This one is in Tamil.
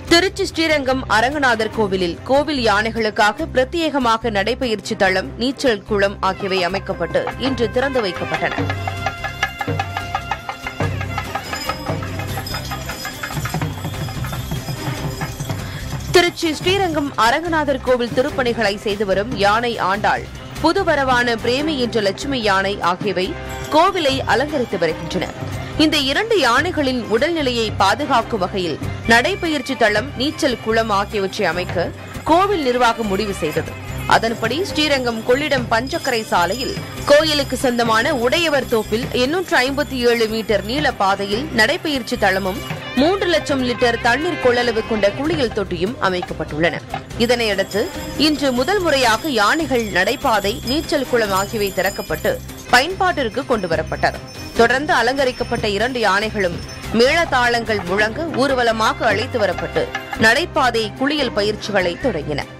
திருச்சி ஸ்ரீரங்கம் அரங்கநாதர் கோவிலில் கோவில் யானைகளுக்காக பிரத்யேகமாக நடைபயிற்சி தளம் நீச்சல் குளம் ஆகியவை அமைக்கப்பட்டு இன்று திறந்து வைக்கப்பட்டன திருச்சி ஸ்ரீரங்கம் அரங்கநாதர் கோவில் திருப்பணிகளை செய்து வரும் யானை ஆண்டாள் புதுவரவான பிரேமி என்ற லட்சுமி யானை ஆகியவை கோவிலை அலங்கரித்து வருகின்றன இந்த இரண்டு யானைகளின் உடல்நிலையை பாதுகாக்கும் வகையில் நடைபயிற்சி தளம் நீச்சல் குளம் ஆகியவற்றை அமைக்க கோவில் நிர்வாகம் முடிவு செய்தது அதன்படி ஸ்ரீரங்கம் கொள்ளிடம் பஞ்சக்கரை சாலையில் கோயிலுக்கு சொந்தமான உடையவர் தோப்பில் எண்ணூற்று ஐம்பத்தி ஏழு மீட்டர் நீள பாதையில் நடைபயிற்சி தளமும் மூன்று லட்சம் லிட்டர் தண்ணீர் கொள்ளளவு கொண்ட குளியல் தொட்டியும் அமைக்கப்பட்டுள்ளன இதனையடுத்து இன்று முதல் முறையாக யானைகள் நடைபாதை நீச்சல் குளம் ஆகியவை திறக்கப்பட்டு பயன்பாட்டிற்கு கொண்டுவரப்பட்டது தொடர்ந்து அலங்கரிக்கப்பட்ட இரண்டு யானைகளும் மேளதாளங்கள் முழங்க ஊர்வலமாக அழைத்து வரப்பட்டு நடைபாதை குளியல் பயிற்சிகளை தொடங்கின